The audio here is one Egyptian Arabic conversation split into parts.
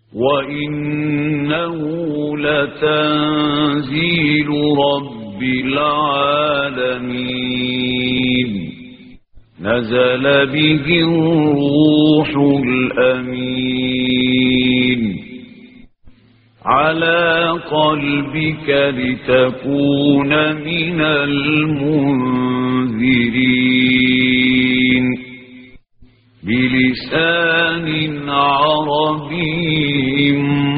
وإنه لتنزيل رب العالمين نزل به الروح الأمين على قلبك لتكون من المنذرين بلسان عربي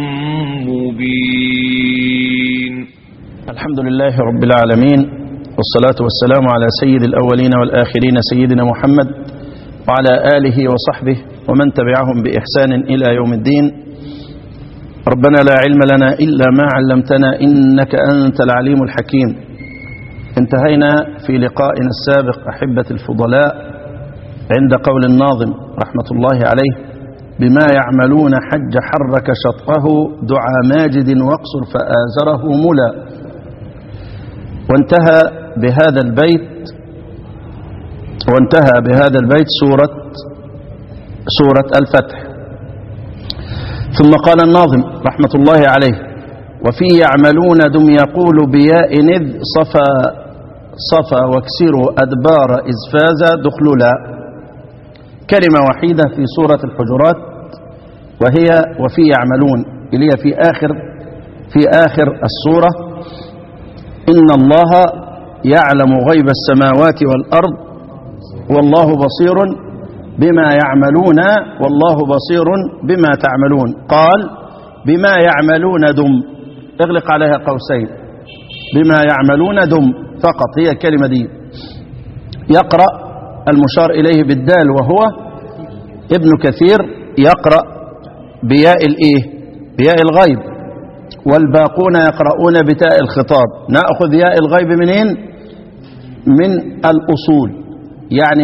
مبين الحمد لله رب العالمين والصلاة والسلام على سيد الأولين والآخرين سيدنا محمد وعلى آله وصحبه ومن تبعهم بإحسان إلى يوم الدين ربنا لا علم لنا إلا ما علمتنا إنك أنت العليم الحكيم انتهينا في لقائنا السابق أحبة الفضلاء عند قول الناظم رحمة الله عليه بما يعملون حج حرك شطه دعا ماجد واقصر فآزره ملا وانتهى بهذا البيت وانتهى بهذا البيت سورة سورة الفتح ثم قال الناظم رحمة الله عليه وفي يعملون دم يقول بياء إذ صفى صفى واكسروا أدبار إذ فاز دخللا كلمة وحيدة في سورة الحجرات وهي وفي يعملون اللي هي في آخر في آخر السورة إن الله يعلم غيب السماوات والأرض والله بصير بما يعملون والله بصير بما تعملون قال بما يعملون دم اغلق عليها قوسين بما يعملون دم فقط هي الكلمة دي يقرأ المشار إليه بالدال وهو ابن كثير يقرأ بياء الإيه بياء الغيب والباقون يقرؤون بتاء الخطاب نأخذ ياء الغيب منين من الأصول يعني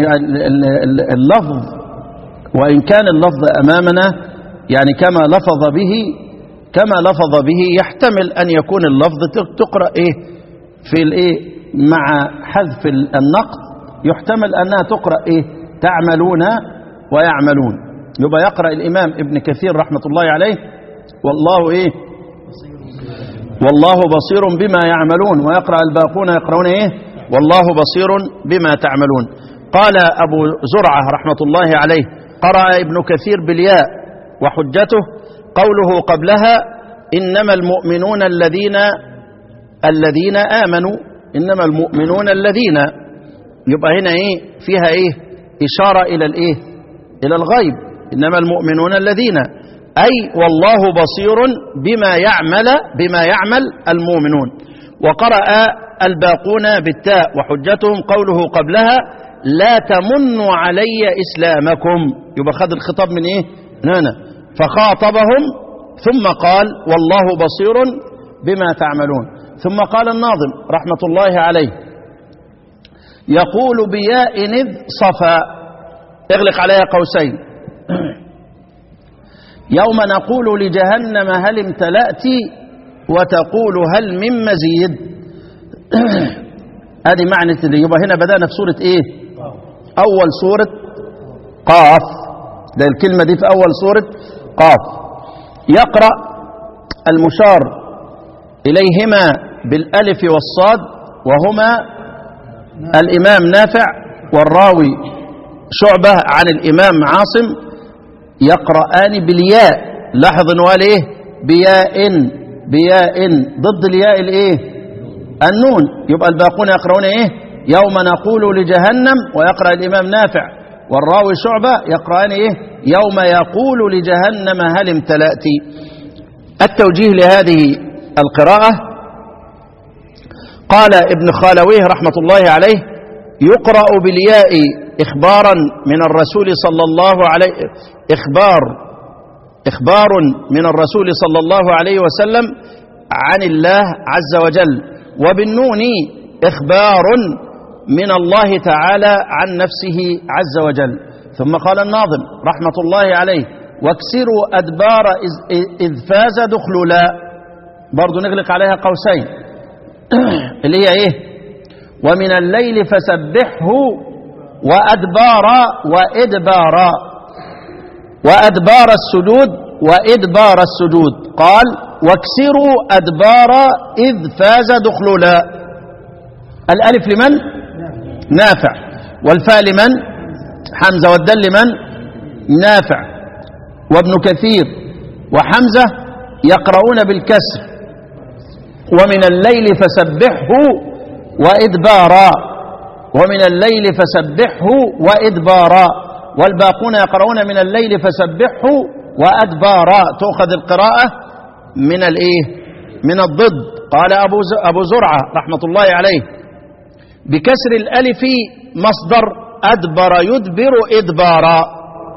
اللفظ وإن كان اللفظ أمامنا يعني كما لفظ به كما لفظ به يحتمل أن يكون اللفظ تقرأ إيه في الإيه مع حذف النقط يحتمل أنها تقرأ إيه تعملون ويعملون يبقى يقرأ الإمام ابن كثير رحمة الله عليه والله إيه والله بصير بما يعملون ويقرأ الباقون يقرؤون إيه والله بصير بما تعملون قال أبو زرعة رحمة الله عليه قرأ ابن كثير بالياء وحجته قوله قبلها إنما المؤمنون الذين الذين آمنوا إنما المؤمنون الذين يبقى هنا إيه فيها إيه إشارة إلى الإيه إلى الغيب إنما المؤمنون الذين أي والله بصير بما يعمل بما يعمل المؤمنون وقرأ الباقون بالتاء وحجتهم قوله قبلها لا تمنوا علي إسلامكم يبقى خد الخطاب من إيه هنا فخاطبهم ثم قال والله بصير بما تعملون ثم قال الناظم رحمة الله عليه يقول بياء إذ صفا اغلق عليها قوسين يوم نقول لجهنم هل امتلأت وتقول هل من مزيد هذه معنى يبقى هنا بدأنا في سورة ايه اول سورة قاف ده الكلمة دي في اول سورة قاف يقرأ المشار اليهما بالالف والصاد وهما الامام نافع والراوي شعبة عن الامام عاصم يقرآن بالياء لاحظ ان قال ايه بياء بياء ضد الياء الايه النون يبقى الباقون يقرؤون ايه يوم نقول لجهنم ويقرأ الامام نافع والراوي شعبة يقرأان ايه يوم يقول لجهنم هل امتلأت التوجيه لهذه القراءة قال ابن خالويه رحمة الله عليه يقرأ بالياء إخبارا من الرسول صلى الله عليه إخبار إخبار من الرسول صلى الله عليه وسلم عن الله عز وجل وبالنون إخبار من الله تعالى عن نفسه عز وجل ثم قال الناظم رحمة الله عليه واكسروا أدبار إذ فاز دخللا برضو نغلق عليها قوسين اللي هي إيه ومن الليل فسبحه وأدبار وإدبار وأدبار السجود وإدبار السجود قال واكسروا أدبار إذ فاز دخلولا الألف لمن نافع والفاء لمن حمزة والدل لمن نافع وابن كثير وحمزة يقرؤون بالكسر ومن الليل فسبحه وإدبارا ومن الليل فسبحه وإدبارا والباقون يقرؤون من الليل فسبحه وأدبارا تؤخذ القراءة من الإيه من الضد قال أبو, أبو زرعة رحمة الله عليه بكسر الألف مصدر أدبر يدبر إدبارا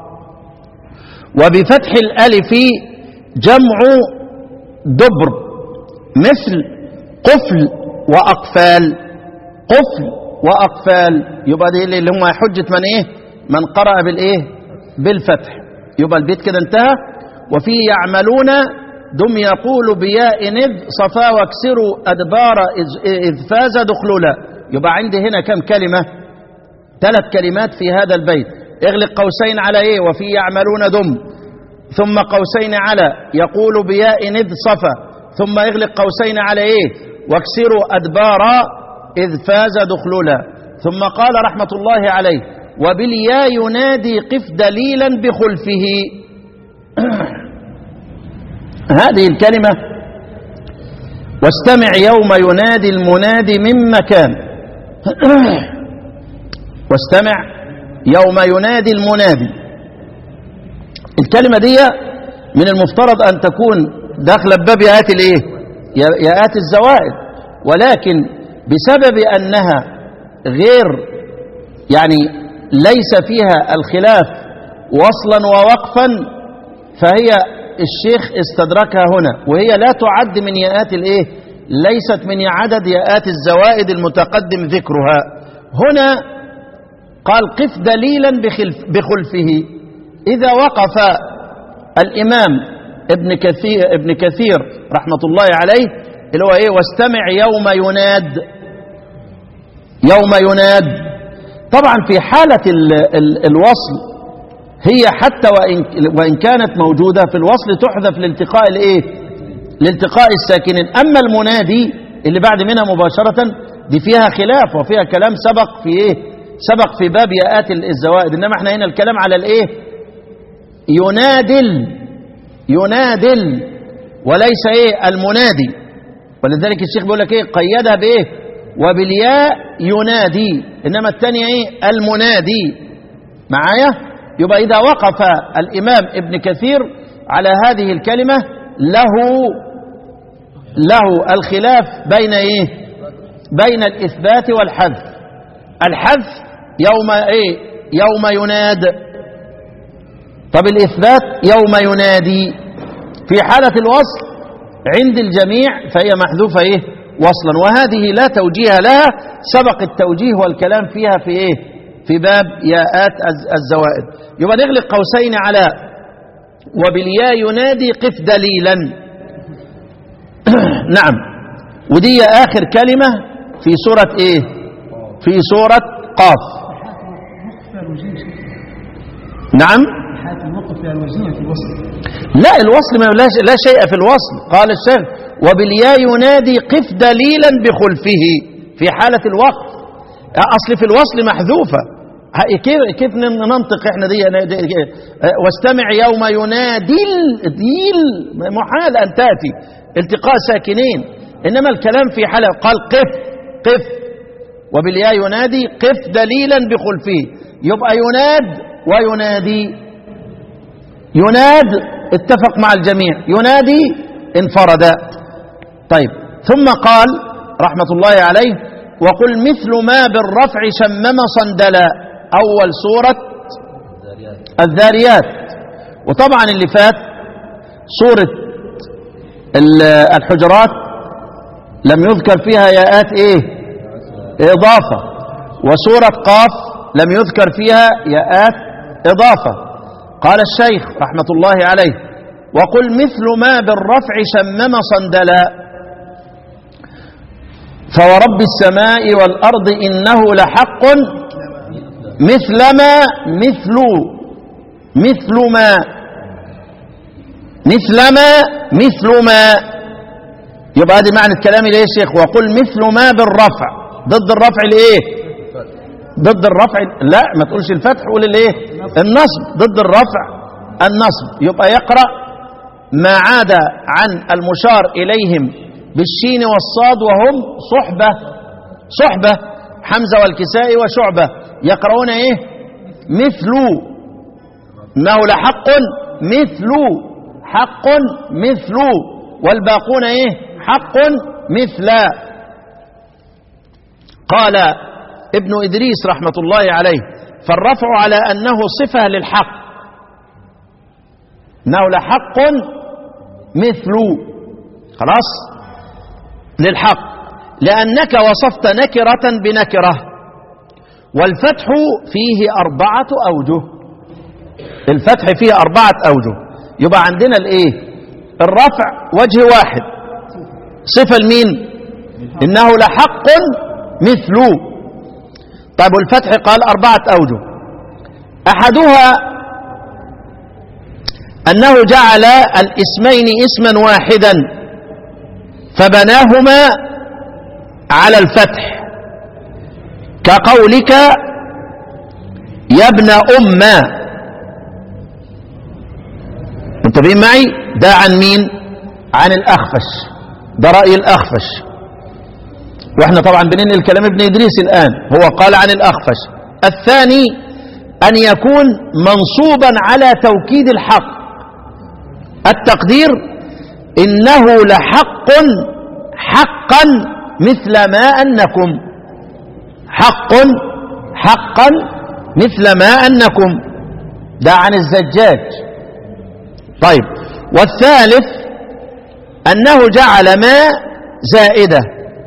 وبفتح الألف جمع دبر مثل قفل وأقفال قفل وأقفال يبقى دي اللي هم حجة من إيه من قرأ بالإيه بالفتح يبقى البيت كده انتهى وفيه يعملون دم يقول بياء إذ صفا واكسروا أدبار إذ فاز دخلولا يبقى عندي هنا كم كلمة ثلاث كلمات في هذا البيت اغلق قوسين على ايه وفي يعملون دم ثم قوسين على يقول بياء إذ صفا ثم اغلق قوسين على ايه واكسروا أدبارا إذ فاز دخلولا ثم قال رحمة الله عليه وبالياء ينادي قف دليلا بخلفه هذه الكلمة واستمع يوم ينادي المنادي من مكان واستمع يوم ينادي المنادي الكلمة دي من المفترض أن تكون داخلة بباب ياءات الايه ياءات الزوائد ولكن بسبب أنها غير يعني ليس فيها الخلاف وصلا ووقفا فهي الشيخ استدركها هنا وهي لا تعد من ياءات الايه ليست من عدد ياءات الزوائد المتقدم ذكرها هنا قال قف دليلا بخلف بخلفه إذا وقف الإمام ابن كثير, ابن كثير رحمة الله عليه اللي هو إيه واستمع يوم يناد يوم يناد طبعا في حالة ال ال الوصل هي حتى وإن, وإن كانت موجودة في الوصل تحذف لالتقاء الإيه لالتقاء الساكنين أما المنادي اللي بعد منها مباشرة دي فيها خلاف وفيها كلام سبق في إيه سبق في باب ياءات الزوائد إنما احنا هنا الكلام على الإيه ينادل ينادل وليس إيه المنادي ولذلك الشيخ بيقول لك إيه قيدها بإيه وبالياء ينادي إنما الثانية إيه المنادي معايا يبقى إذا وقف الإمام ابن كثير على هذه الكلمة له له الخلاف بين إيه بين الإثبات والحذف الحذف يوم إيه يوم يناد طب الإثبات يوم ينادي في حالة الوصل عند الجميع فهي محذوفة إيه وصلا وهذه لا توجيه لها سبق التوجيه والكلام فيها في إيه في باب ياءات الزوائد يبقى نغلق قوسين على وبالياء ينادي قف دليلا نعم ودي آخر كلمة في سورة إيه في سورة قاف نعم لا الوصل ما لا, لا شيء في الوصل قال الشيخ وبالياء ينادي قف دليلا بخلفه في حالة الوقف أصل في الوصل محذوفة كيف كيف ننطق احنا دي واستمع يوم ينادي ديل محال ان تاتي التقاء ساكنين انما الكلام في حاله قال قف قف وبالياء ينادي قف دليلا بخلفه يبقى يناد وينادي يناد اتفق مع الجميع ينادي انفرد طيب ثم قال رحمة الله عليه وقل مثل ما بالرفع شمم صندلا أول سورة الذاريات وطبعا اللي فات سورة الحجرات لم يذكر فيها ياءات ايه إضافة وسورة قاف لم يذكر فيها ياءات إضافة قال الشيخ رحمة الله عليه وقل مثل ما بالرفع شمم صندلا فورب السماء والأرض إنه لحق مثل ما مثل مثل ما مثل ما مثل ما يبقى هذه معنى الكلام ليه يا شيخ وقل مثل ما بالرفع ضد الرفع الايه ضد الرفع لا ما تقولش الفتح قول الايه النصب ضد الرفع النصب يبقى يقرأ ما عاد عن المشار إليهم بالشين والصاد وهم صحبة صحبة حمزة والكسائي وشعبة يقرؤون ايه مثل انه لحق مثل حق مثل والباقون ايه حق مثل قال ابن إدريس رحمة الله عليه فالرفع على أنه صفة للحق انه لحق مثل خلاص للحق لأنك وصفت نكرة بنكرة والفتح فيه أربعة أوجه الفتح فيه أربعة أوجه يبقى عندنا الإيه الرفع وجه واحد صفة لمين إنه لحق مثل طيب والفتح قال أربعة أوجه أحدها أنه جعل الاسمين اسما واحدا فبناهما على الفتح كقولك يا ابن أم انتبهين معي ده عن مين عن الأخفش ده رأي الأخفش واحنا طبعا بننقل كلام ابن إدريس الآن هو قال عن الأخفش الثاني أن يكون منصوبا على توكيد الحق التقدير إنه لحق حقا مثل ما أنكم حق حقا مثل ما أنكم ده عن الزجاج طيب والثالث أنه جعل ما زائدة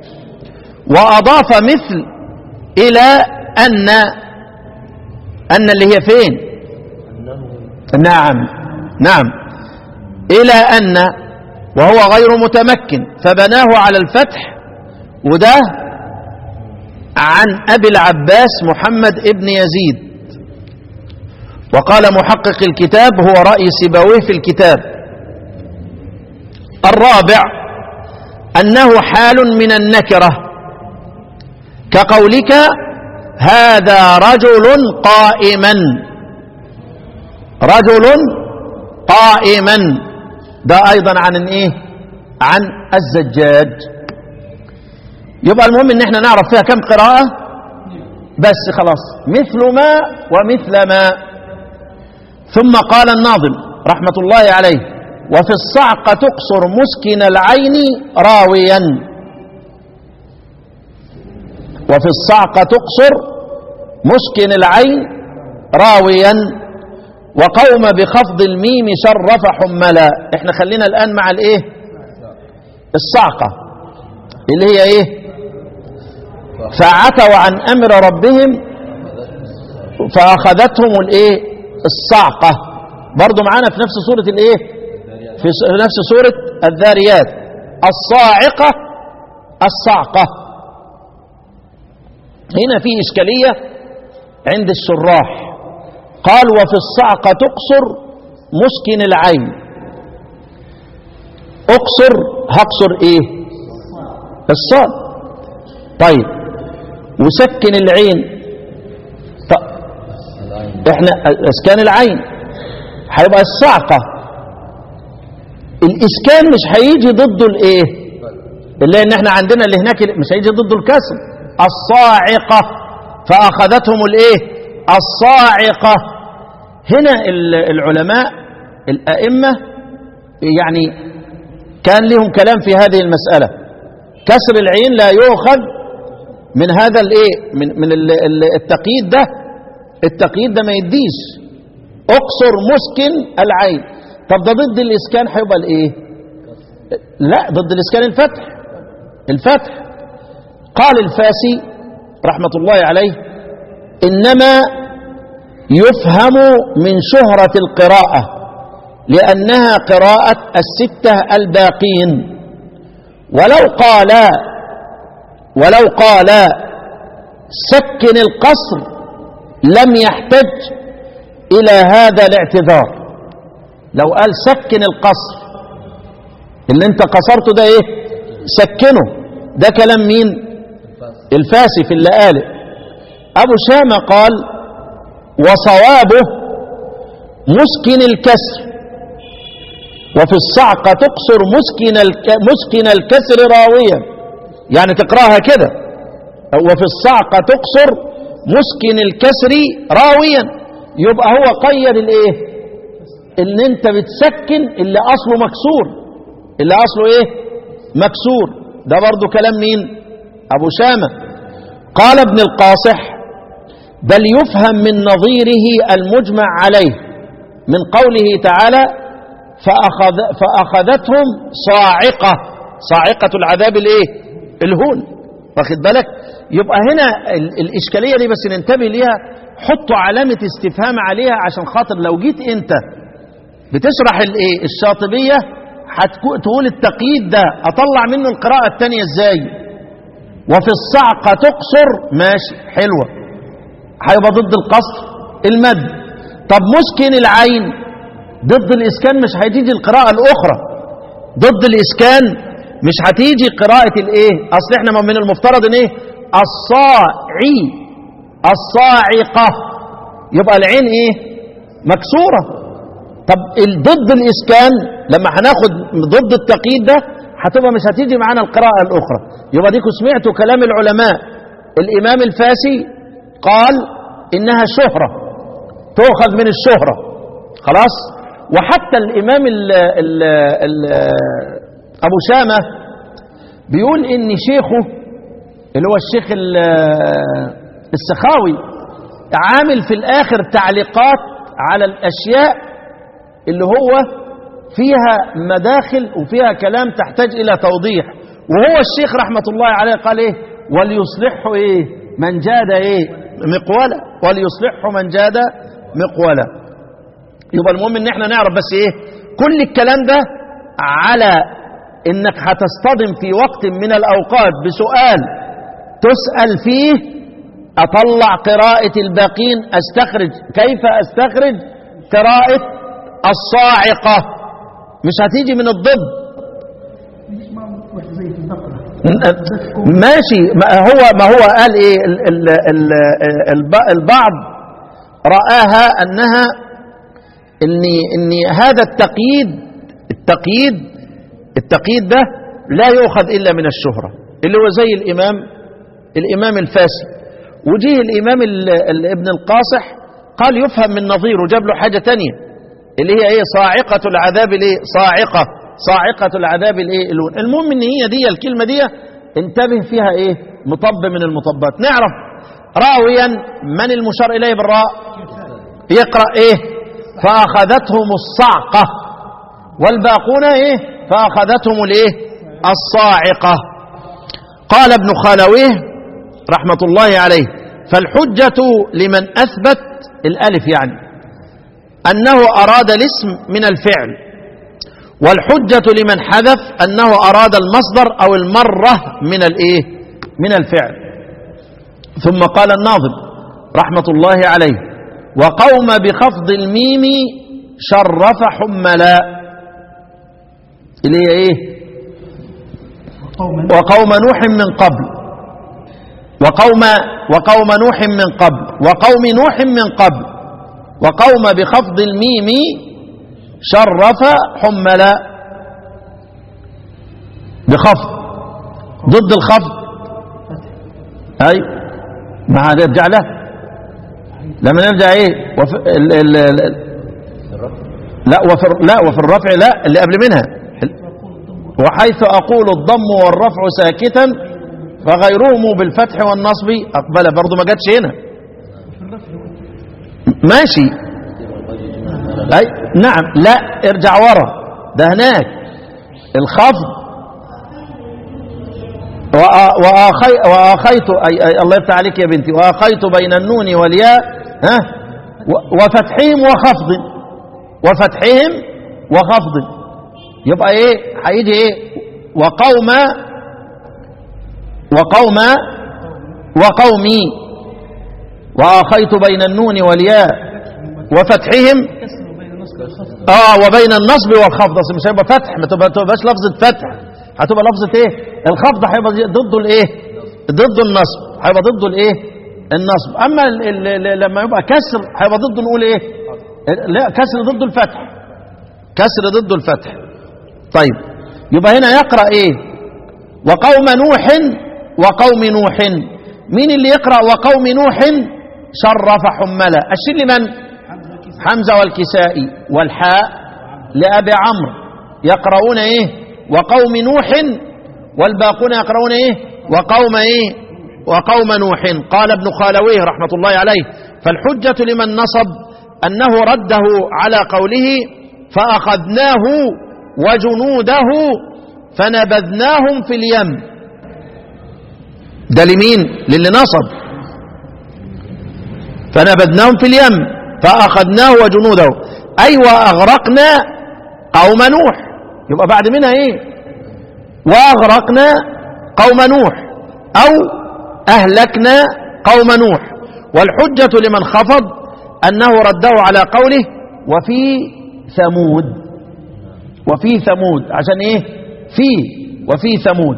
وأضاف مثل إلى أن أن اللي هي فين نعم نعم إلى أن وهو غير متمكن فبناه على الفتح وده عن أبي العباس محمد ابن يزيد وقال محقق الكتاب هو رأي سيبويه في الكتاب الرابع أنه حال من النكرة كقولك هذا رجل قائما رجل قائما ده أيضا عن ايه عن الزجاج يبقى المهم ان احنا نعرف فيها كم قراءة بس خلاص مثل ما ومثل ما ثم قال الناظم رحمة الله عليه وفي الصعقة تقصر مسكن العين راويا وفي الصعقة تقصر مسكن العين راويا وقوم بخفض الميم شرف حملا احنا خلينا الآن مع الايه الصعقة اللي هي ايه فعتوا عن امر ربهم فاخذتهم الايه الصعقة برضو معانا في نفس سورة الايه في نفس سورة الذاريات الصاعقة الصعقة هنا في إشكالية عند الشراح قال وفي الصعقة تقصر مسكن العين اقصر هقصر ايه الصاد طيب وسكن العين طيب احنا اسكان العين هيبقى الصعقة الاسكان مش هيجي ضده الايه اللي ان احنا عندنا اللي هناك مش هيجي ضده الكسر الصاعقة فاخذتهم الايه الصاعقة هنا العلماء الائمة يعني كان لهم كلام في هذه المسألة كسر العين لا يؤخذ من هذا الايه من من التقييد ده التقييد ده ما يديش اقصر مسكن العين طب ده ضد الاسكان هيبقى الايه لا ضد الاسكان الفتح الفتح قال الفاسي رحمة الله عليه انما يفهم من شهرة القراءة لأنها قراءة الستة الباقين ولو قال ولو قال سكن القصر لم يحتج إلى هذا الاعتذار لو قال سكن القصر اللي انت قصرته ده ايه سكنه ده كلام مين الفاسي في اللي قاله ابو شامة قال وصوابه مسكن الكسر وفي الصعقة تقصر مسكن, الك... مسكن الكسر راويا يعني تقراها كده وفي الصعقة تقصر مسكن الكسر راويا يبقى هو قيد الايه ان انت بتسكن اللي اصله مكسور اللي اصله ايه مكسور ده برضو كلام مين ابو شامة قال ابن القاصح بل يفهم من نظيره المجمع عليه من قوله تعالى فأخذ فأخذتهم صاعقة صاعقة العذاب الايه الهون واخد بالك يبقى هنا ال- الإشكالية دي بس ننتبه ليها حطوا علامة استفهام عليها عشان خاطر لو جيت انت بتشرح الايه الشاطبية هتقول التقييد ده اطلع منه القراءة التانية ازاي وفي الصعقة تقصر ماشي حلوة هيبقى ضد القصر المد طب مسكن العين ضد الإسكان مش هتيجي القراءة الأخرى ضد الإسكان مش هتيجي قراءة الإيه أصل إحنا من المفترض إن إيه الصاعي الصاعقة يبقى العين إيه مكسورة طب ال- ضد الإسكان لما هناخد ضد التقييد ده هتبقى مش هتيجي معانا القراءة الأخرى يبقى ديكوا سمعتوا كلام العلماء الإمام الفاسي قال إنها شهرة تؤخذ من الشهرة خلاص وحتى الإمام ال ال ال أبو شامة بيقول إن شيخه اللي هو الشيخ ال- السخاوي عامل في الآخر تعليقات على الأشياء اللي هو فيها مداخل وفيها كلام تحتاج إلى توضيح وهو الشيخ رحمة الله عليه قال إيه وليصلحه إيه من جاد إيه مقولة وليصلحه من جاد مقولة يبقى المهم ان احنا نعرف بس ايه كل الكلام ده على انك هتصطدم في وقت من الاوقات بسؤال تسأل فيه اطلع قراءة الباقين استخرج كيف استخرج قراءة الصاعقة مش هتيجي من الضد ماشي ما هو ما هو قال ايه ال ال ال الب- البعض رآها انها ان ان هذا التقييد التقييد التقييد ده لا يؤخذ الا من الشهرة اللي هو زي الامام الامام الفاسي وجيه الامام ال- ال- ابن القاصح قال يفهم من نظيره جاب له حاجة تانية اللي هي ايه صاعقة العذاب الايه صاعقة صاعقة العذاب الايه الهون المهم ان هي دي الكلمة دي انتبه فيها ايه مطب من المطبات نعرف راويا من المشار اليه بالراء يقرأ ايه فأخذتهم الصعقة والباقون ايه فأخذتهم الايه الصاعقة قال ابن خالويه رحمة الله عليه فالحجة لمن أثبت الألف يعني أنه أراد الاسم من الفعل والحجة لمن حذف أنه أراد المصدر أو المرة من الإيه من الفعل ثم قال الناظم رحمة الله عليه وقوم بخفض الميم شرف حملا اللي هي ايه وقوم نوح من قبل وقوم وقوم نوح من قبل وقوم نوح من قبل وقوم بخفض الميم شرف حملا بخفض ضد الخفض اي ما هنرجع له لما نرجع ايه وفي ال ال ال لا وفي لا وفي الرفع لا اللي قبل منها وحيث اقول الضم والرفع ساكتا فغيرهم بالفتح والنصب اقبل برضه ما جاتش هنا ماشي أي نعم لا ارجع ورا ده هناك الخفض وآ- وآخي وآخيت أي, أي الله يفتح عليك يا بنتي وآخيت بين النون والياء ها و- وفتحهم وخفض وفتحهم وخفض يبقى ايه هيجي ايه وقوم وقوم وقومي وآخيت بين النون والياء وفتحهم اه وبين النصب والخفض اصل مش هيبقى فتح ما تبقى- تبقاش لفظه فتح هتبقى لفظه ايه الخفض هيبقى ضده الايه ضد النصب هيبقى ضده الايه النصب اما ال ال ال لما يبقى كسر هيبقى ضده نقول ايه لا كسر ضده الفتح كسر ضده الفتح طيب يبقى هنا يقرا ايه وقوم نوح وقوم نوح مين اللي يقرا وقوم نوح شرف حمله الشين لمن حمزه والكسائي والحاء لابي عمرو يقرؤون ايه وقوم نوح والباقون يقرؤون ايه وقوم ايه وقوم نوح قال ابن خالويه رحمه الله عليه فالحجه لمن نصب انه رده على قوله فاخذناه وجنوده فنبذناهم في اليم ده لمين للي نصب فنبذناهم في اليم فأخذناه وجنوده أي وأغرقنا قوم نوح يبقى بعد منها إيه وأغرقنا قوم نوح أو أهلكنا قوم نوح والحجة لمن خفض أنه رده على قوله وفي ثمود وفي ثمود عشان إيه في وفي ثمود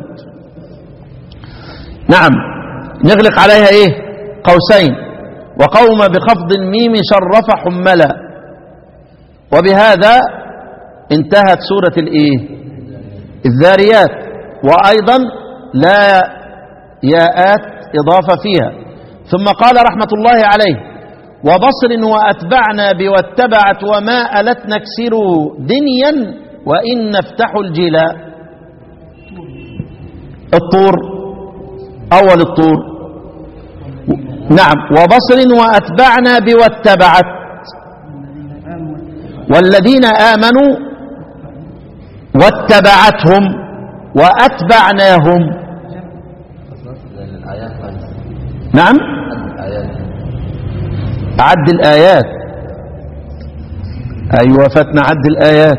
نعم نغلق عليها إيه قوسين وقوم بخفض الميم شرف حملا وبهذا انتهت سورة الايه الذاريات وايضا لا ياءات اضافة فيها ثم قال رحمة الله عليه وبصر واتبعنا بواتبعت وما ألت نكسروا دنيا وإن نفتح الجلاء الطور أول الطور نعم وبصر وأتبعنا بواتبعت والذين آمنوا واتبعتهم وأتبعناهم نعم عد الآيات أيوة فاتنا عد الآيات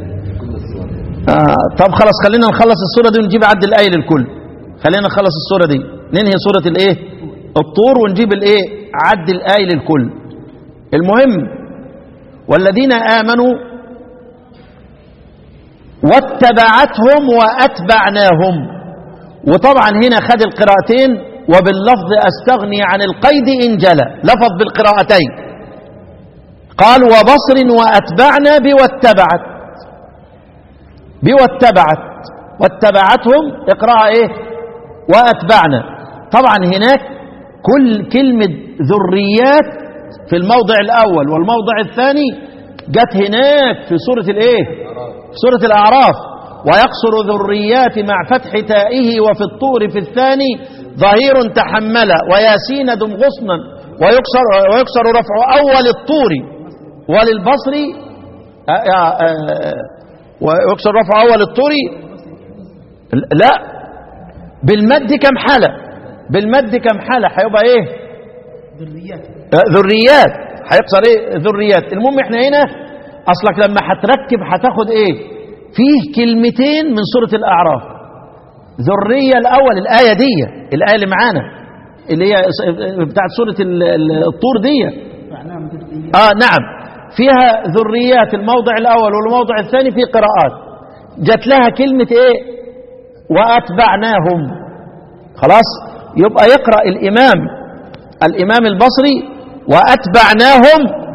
آه طب خلاص خلينا نخلص السورة دي ونجيب عد الآية للكل خلينا نخلص السورة دي ننهي سورة الايه الطور ونجيب الايه عد الآية للكل المهم والذين آمنوا واتبعتهم وأتبعناهم وطبعا هنا خد القراءتين وباللفظ أستغني عن القيد إن جلى لفظ بالقراءتين قال وبصر وأتبعنا بواتبعت بواتبعت واتبعتهم اقرأ ايه وأتبعنا طبعا هناك كل كلمة ذريات في الموضع الأول والموضع الثاني جت هناك في سورة الايه في سورة الأعراف ويقصر ذريات مع فتح تائه وفي الطور في الثاني ظهير تحمل وياسين دم غصنا ويكسر, ويكسر رفع أول الطور وللبصر آه آه آه ويكسر رفع أول الطور لا بالمد كم حالة بالمد كم حالة هيبقى ايه ذريات ذريات هيكسر ايه ذريات المهم احنا هنا اصلك لما هتركب هتاخد ايه فيه كلمتين من سورة الأعراف ذرية الأول الآية دي الآية اللي معانا اللي هي بتاعت سورة ال- ال- الطور دي معناها ذريات آه نعم فيها ذريات الموضع الأول والموضع الثاني في قراءات جات لها كلمة إيه وأتبعناهم خلاص يبقى يقرأ الإمام الإمام البصري وأتبعناهم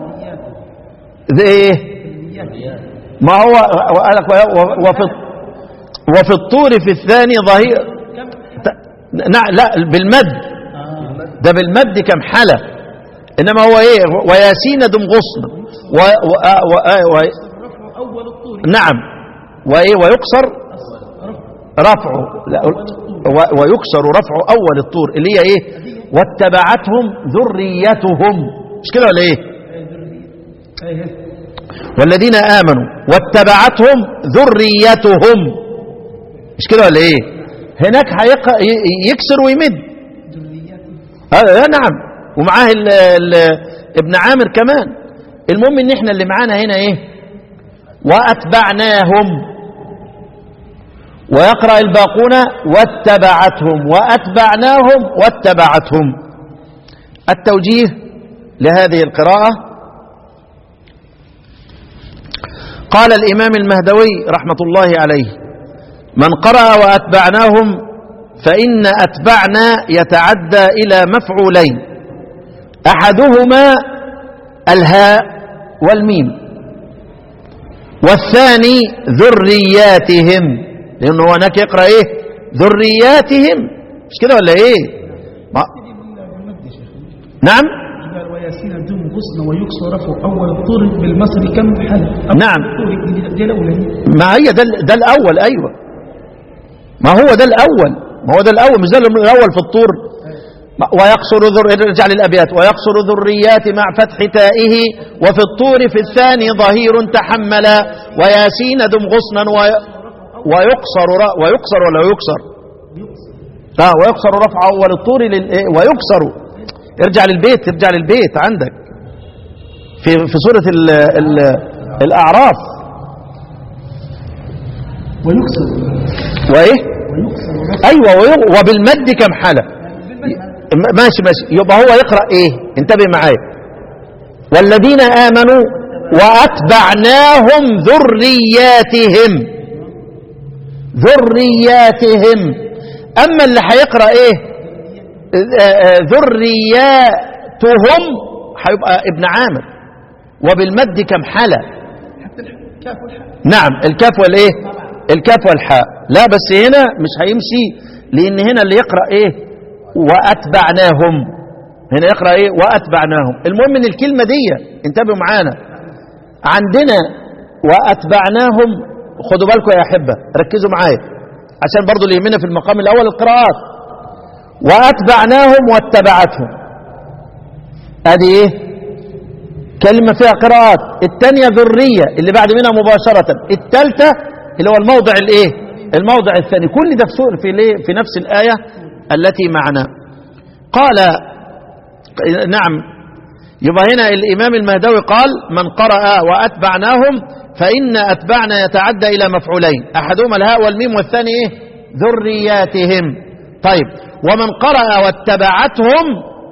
ذي إيه ما هو وقال لك و- وفي وفي الطور في الثاني ظهير ت- نعم لا بالمد ده بالمد كم حالة إنما هو إيه وياسين دم غصن و و و و و رفع أول الطور نعم وإيه ويكسر رفعه لا و- ويكسر رفع أول الطور اللي هي إيه واتبعتهم ذريتهم مش كده ولا إيه ايه والذين آمنوا واتبعتهم ذريتهم مش كده ولا ايه هناك هيق... ي- يكسر ويمد ذريات هذا آه نعم ومعاه ال... ال... ابن عامر كمان المهم ان احنا اللي معانا هنا ايه واتبعناهم ويقرأ الباقون واتبعتهم واتبعناهم واتبعتهم التوجيه لهذه القراءة قال الإمام المهدوي رحمة الله عليه من قرأ وأتبعناهم فإن أتبعنا يتعدى إلى مفعولين أحدهما الهاء والميم والثاني ذرياتهم لأنه هناك يقرأ إيه ذرياتهم مش كده ولا إيه ما بالمد يا شيخ نعم قال وياسين دون غصن ويكسر رفع اول الطور بالمصري كم حل نعم. الطور دي- دي الاولى دي. ما هي ده, ده الأول أيوة ما هو ده الأول ما هو ده الأول مش ده الأول في الطور ما- ويقصر ذر ارجع للأبيات ويقصر ذريات مع فتح تائه وفي الطور في الثاني ظهير تحمل وياسين دم غصنا وي ويقصر ر- ويقصر ولا يكسر اه ويقصر رفع أول الطور لل... إيه؟ ويكسر ارجع للبيت ارجع للبيت عندك في في سورة ال... ال... الأعراف ويكسر وإيه ويكسر رفع ايوه وي- وبالمد كم حاله م- ماشي ماشي يبقى هو يقرا ايه انتبه معايا والذين امنوا واتبعناهم ذرياتهم ذرياتهم اما اللي هيقرا ايه آه، آه، ذرياتهم هيبقى ابن عامر وبالمد كم حاله حتى الكاف والحاء نعم الكاف والايه الكاف والحاء لا بس هنا مش هيمشي لان هنا اللي يقرا ايه واتبعناهم هنا يقرا ايه واتبعناهم المهم ان الكلمه دي انتبهوا معانا عندنا واتبعناهم خدوا بالكم يا احبه ركزوا معايا عشان برضو اللي يهمنا في المقام الاول القراءات واتبعناهم واتبعتهم ادي ايه كلمة فيها قراءات الثانية ذرية اللي بعد منها مباشرة الثالثة اللي هو الموضع الايه الموضع الثاني كل ده في سور- في ليه في نفس الآية التي معنا قال نعم يبقى هنا الإمام المهدوي قال من قرأ وأتبعناهم فإن أتبعنا يتعدى إلى مفعولين أحدهما الهاء والميم والثاني إيه ذرياتهم طيب ومن قرأ واتبعتهم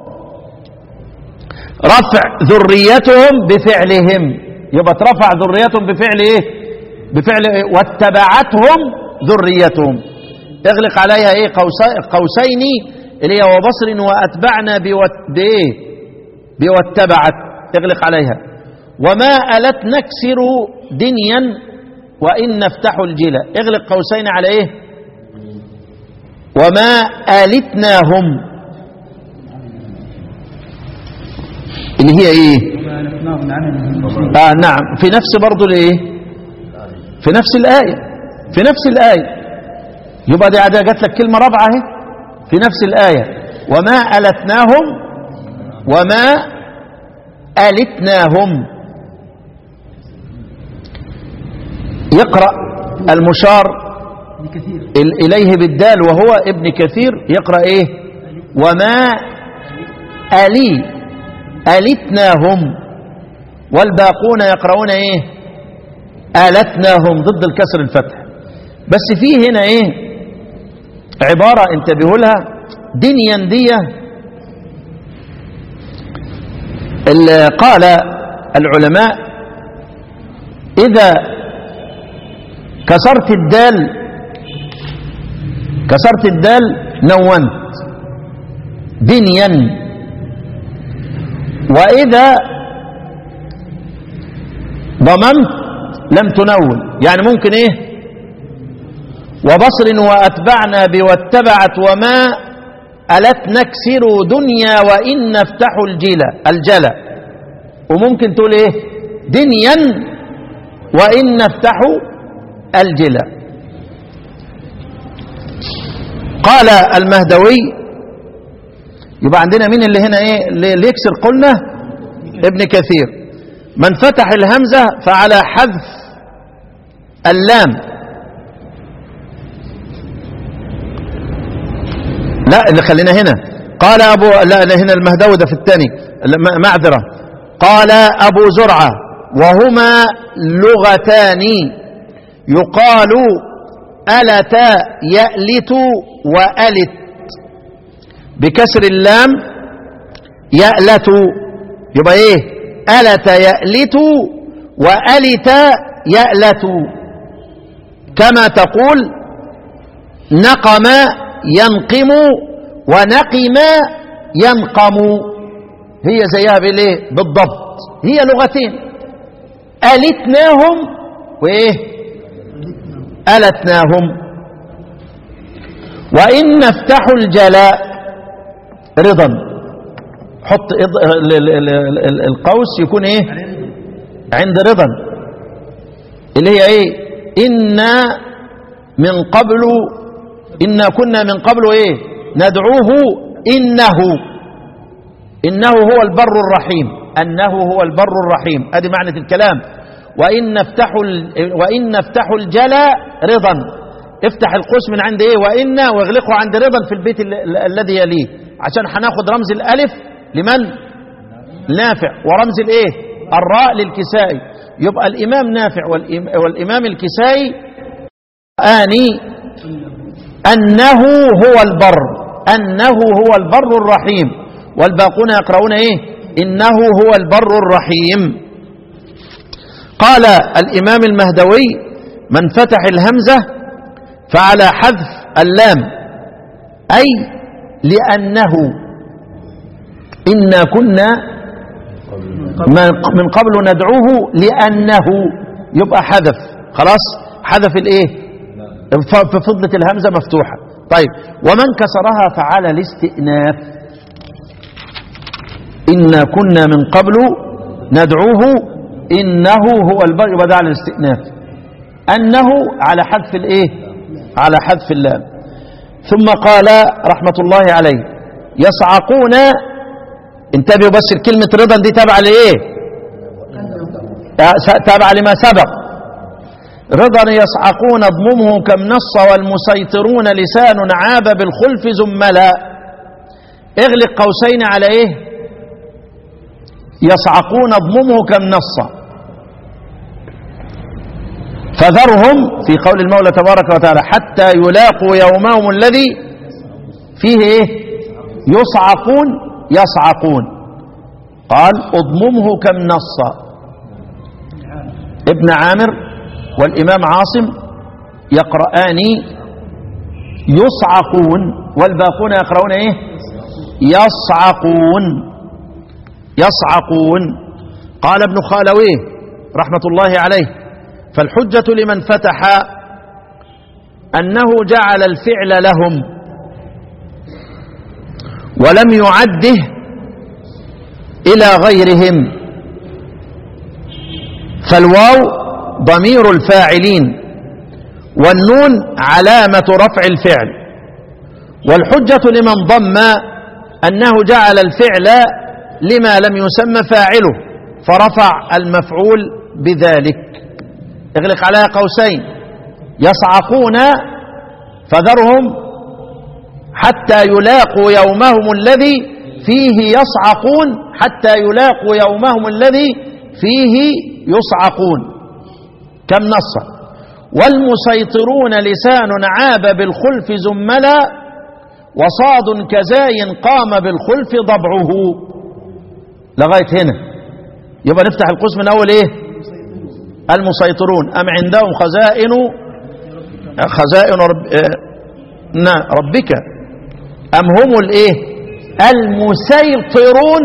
رفع ذريتهم بفعلهم يبقى ترفع ذريتهم بفعل ايه بفعل إيه؟ واتبعتهم ذريتهم اغلق عليها ايه قوسي- قوسين اللي هي وبصر واتبعنا بوت بايه بواتبعت اغلق عليها وما ألت نكسر دنيا وإن نفتح الجلا اغلق قوسين على ايه وما آلتناهم اللي هي ايه وما نفناه من عملهم آه نعم في نفس برضو الايه في نفس الآية في نفس الآية يبقى دي عادة جات لك كلمة رابعة اهي في نفس الآية وما ألتناهم وما ألتناهم يقرأ المشار بكثير ال- إليه بالدال وهو ابن كثير يقرأ إيه وما ألي ألتناهم والباقون يقرؤون إيه آلتناهم ضد الكسر الفتح بس فيه هنا إيه عبارة انتبهوا لها دنيا دية ال- قال العلماء إذا كسرت الدال كسرت الدال نونت دنيا وإذا ضممت لم تنون يعني ممكن إيه وبصر وأتبعنا بواتبعت وما ألت نكسر دنيا وإن نفتح الجلا الجلا وممكن تقول إيه دنيا وإن نفتح الجلا قال المهدوي يبقى عندنا مين اللي هنا ايه اللي اللي يكسر قلنا ابن كثير من فتح الهمزة فعلى حذف اللام لا اللي خلينا هنا قال أبو لا لا هنا المهدوي ده في الثاني م- معذرة قال أبو زرعة وهما لغتان يقال ألت يألت وألت بكسر اللام يألت يبقى ايه ألت يألت وألت يألت كما تقول نقم ينقم ونقم ينقم هي زيها بالايه بالضبط هي لغتين ألتناهم وايه ألتناهم وإن نفتح الجلاء رضا حط إض- ال- ال- ال- ال- القوس يكون ايه عند رضا اللي هي ايه إنا من قبل إنا كنا من قبل ايه ندعوه إنه إنه هو البر الرحيم أنه هو البر الرحيم ادي معنى الكلام وإن نفتح ال- وإن نفتح الجلاء رضا افتح القوس من عند ايه وإن واغلقه عند رضا في البيت ال- ال- الذي يليه عشان هناخد رمز الألف لمن نافع ورمز الايه الراء للكسائي يبقى الإمام نافع والإم- والإمام الكسائي آني أنه هو البر أنه هو البر الرحيم والباقون يقرؤون إيه إنه هو البر الرحيم قال الإمام المهدوي من فتح الهمزة فعلى حذف اللام أي لأنه إنا كنا من- من قبل ندعوه لأنه يبقى حذف خلاص حذف الإيه ف- في فضلة الهمزة مفتوحة طيب ومن كسرها فعلى الاستئناف إنا كنا من قبل ندعوه إنه هو البر يبقى ده على الاستئناف أنه على حذف الإيه على حذف اللام ثم قال رحمة الله عليه يصعقون انتبهوا بس الكلمة رضا دي تابعة لإيه آه، س- تابعة لما سبق رضا يصعقون اضممه كم نص والمسيطرون لسان عاب بالخلف زملا اغلق قوسين على ايه يصعقون اضممه كم نص فذرهم في قول المولى تبارك وتعالى حتى يلاقوا يومهم الذي فيه ايه يصعقون يصعقون قال اضممه كم نص ابن عامر والإمام عاصم يقرآن يصعقون والباقون يقرؤون ايه يصعقون يصعقون قال ابن خالويه رحمة الله عليه فالحجة لمن فتح أنه جعل الفعل لهم ولم يعده إلى غيرهم فالواو ضمير الفاعلين والنون علامة رفع الفعل والحجة لمن ضم أنه جعل الفعل لما لم يسمى فاعله فرفع المفعول بذلك اغلق عليها قوسين يصعقون فذرهم حتى يلاقوا يومهم الذي فيه يصعقون حتى يلاقوا يومهم الذي فيه يصعقون كم نص والمسيطرون لسان عاب بالخلف زملا وصاد كزاي قام بالخلف ضبعه لغاية هنا يبقى نفتح القوس من أول إيه المسيطرون أم عندهم خزائن خزائن رب آه، نعم ربك أم هم الإيه المسيطرون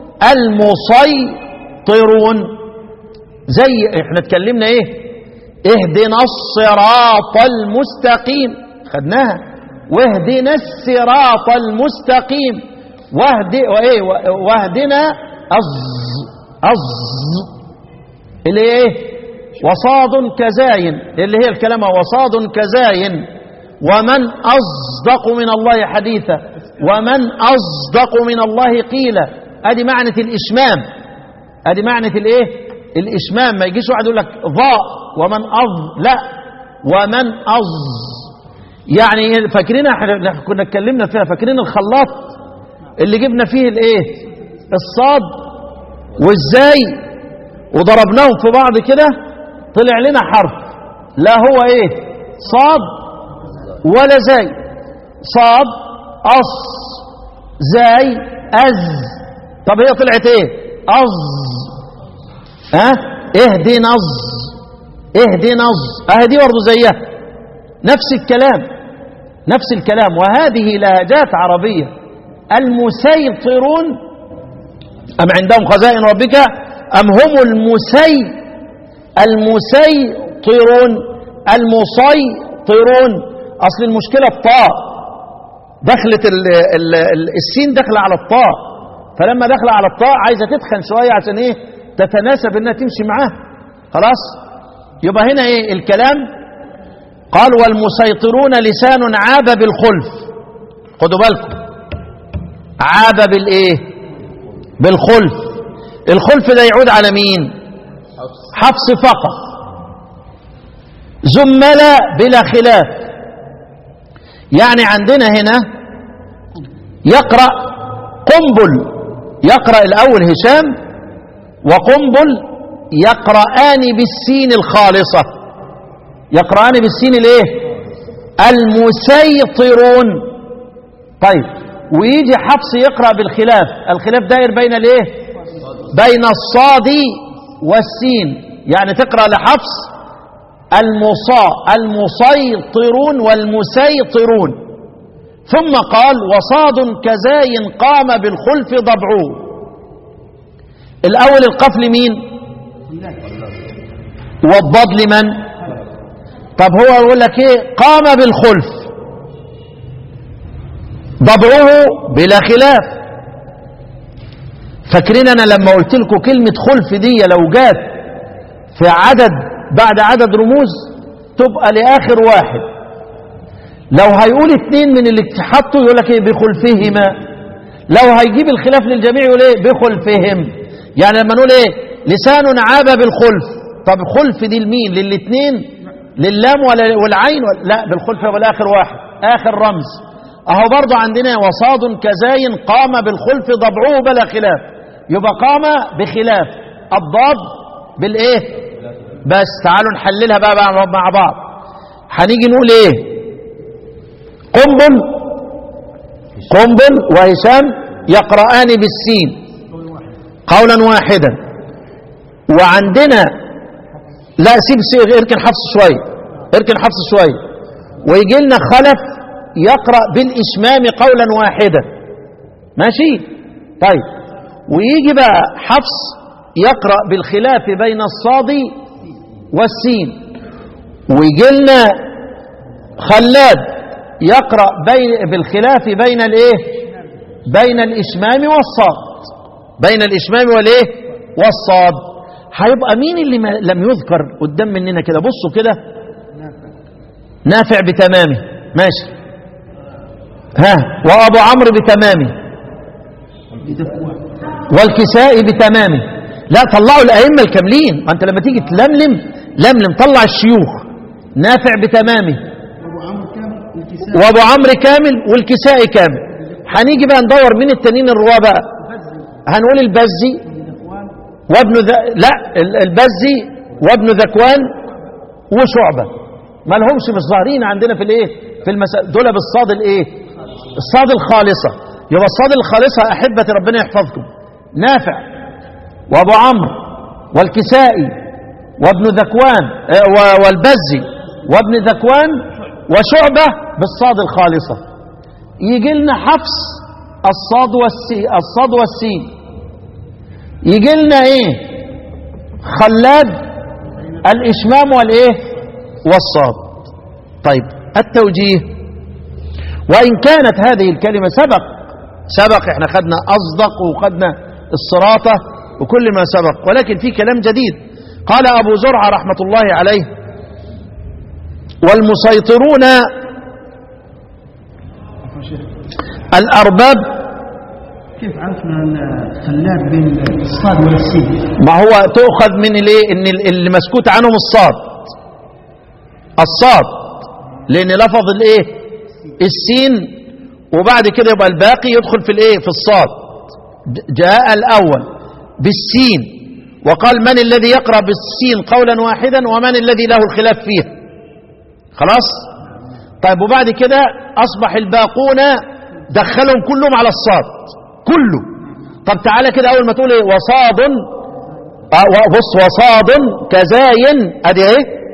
المسيطرون زي احنا اتكلمنا ايه اهدنا الصراط المستقيم خدناها واهدنا الصراط المستقيم واهد وايه واهدنا أز أز اللي هي ايه وصاد كزاين اللي هي الكلمة وصاد كزاين ومن أصدق من الله حديثا ومن أصدق من الله قيلا ادي معنى الإشمام ادي معنى الايه الإشمام ما يجيش واحد يقول لك ضاء ومن أظ لا ومن أظ يعني فاكرين احنا كنا اتكلمنا فيها فاكرين الخلاط اللي جبنا فيه الايه الصاد والزاي وضربناهم في بعض كده طلع لنا حرف لا هو ايه صاد ولا زاي صاد أص زاي أز طب هي طلعت ايه أز ها اهدنا الز اهدنا الص- اهي دي برضه زيها نفس الكلام نفس الكلام وهذه لهجات عربية المسيطرون أم عندهم خزائن ربك أم هم المسي المسيطرون المسيطرون أصل المشكلة الطاء دخلت ال ال ال السين داخله على الطاء فلما داخله على الطاء عايزة تدخن شوية عشان إيه تتناسب إنها تمشي معاه خلاص يبقى هنا إيه الكلام قال والمسيطرون لسان عاب بالخلف خدوا بالكم عاب بالايه بالخلف الخلف ده يعود على مين حفص فقط زمل بلا خلاف يعني عندنا هنا يقرأ قنبل يقرأ الأول هشام وقنبل يقرآن بالسين الخالصة يقرأان بالسين الايه المسيطرون طيب ويجي حفص يقرأ بالخلاف الخلاف داير بين الايه بين الصاد والسين يعني تقرأ لحفص المصا المسيطرون والمسيطرون ثم قال وصاد كزاي قام بالخلف ضبعوه الأول القف لمين والضاد لمن طب هو يقول لك ايه قام بالخلف ضبعه بلا خلاف فاكرين انا لما قلت لكم كلمة خلف دي لو جات في عدد بعد عدد رموز تبقى لآخر واحد لو هيقول اتنين من اللي اتحطوا يقول لك ايه بخلفهما لو هيجيب الخلاف للجميع يقول ايه بخلفهم يعني لما نقول ايه لسان عاب بالخلف طب خلف دي لمين للاتنين للام ولا والعين ولا لا بالخلف يبقى الاخر واحد اخر رمز اهو برضه عندنا وصاد كزاي قام بالخلف ضبعوه بلا خلاف يبقى قام بخلاف الضاد بالايه بس تعالوا نحللها بقى مع مع بعض هنيجي نقول ايه قنبل قنبل وهشام يقرآن بالسين قولا واحدا وعندنا لا سيب سيب اركن حفص شوية اركن حفص شوية ويجي لنا خلف يقرأ بالإشمام قولا واحدا ماشي طيب ويجي بقى حفص يقرأ بالخلاف بين الصاد والسين ويجي لنا خلاد يقرأ بين بالخلاف بين الايه بين الإشمام والصاد بين الإشمام والايه والصاد هيبقى مين اللي ما لم يذكر قدام مننا كده بصوا كده نافع بتمامه ماشي ها وابو عمرو بتمامه والكسائي بتمامه لا طلعوا الائمه الكاملين ما انت لما تيجي تلملم لملم طلع الشيوخ نافع بتمامه وابو عمرو كامل والكسائي كامل هنيجي بقى ندور مين التانيين الرواه بقى هنقول البزي وابن ذ... لا ال- البزي وابن ذكوان وشعبة ما لهمش مش ظاهرين عندنا في الايه في المسألة دول بالصاد الايه الصاد الخالصة يبقى الصاد الخالصة أحبة ربنا يحفظكم نافع وابو عمرو والكسائي وابن ذكوان آه، و- والبزي وابن ذكوان وشعبة بالصاد الخالصة يجي لنا حفص الصاد والسي الصاد والسين يجي لنا ايه خلاد الاشمام والايه والصاد طيب التوجيه وان كانت هذه الكلمه سبق سبق احنا خدنا اصدق وخدنا الصراطه وكل ما سبق ولكن في كلام جديد قال ابو زرعه رحمه الله عليه والمسيطرون الارباب كيف عرفنا الخلاد بين الصاد والسين ما هو تؤخذ من الايه ان ال- اللي مسكوت عنهم الصاد الصاد لان لفظ الايه السين وبعد كده يبقى الباقي يدخل في الايه في الصاد ج- جاء الاول بالسين وقال من الذي يقرا بالسين قولا واحدا ومن الذي له الخلاف فيه خلاص طيب وبعد كده اصبح الباقون دخلهم كلهم على الصاد كله طب تعالى كده اول ما تقول ايه وصاد آه، و- بص وصاد كزاين ادي ايه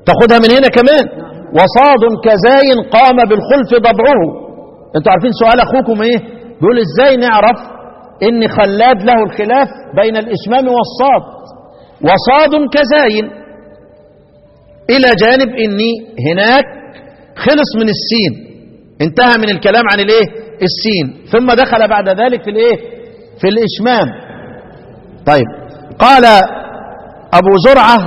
تاخدها من هنا كمان وصاد كزاي قام بالخلف ضبعه انتوا عارفين سؤال اخوكم ايه بيقول ازاي نعرف ان خلاد له الخلاف بين الاشمام والصاد وصاد كزاي الى جانب اني هناك خلص من السين انتهى من الكلام عن الايه السين ثم دخل بعد ذلك في الايه في الاشمام طيب قال ابو زرعه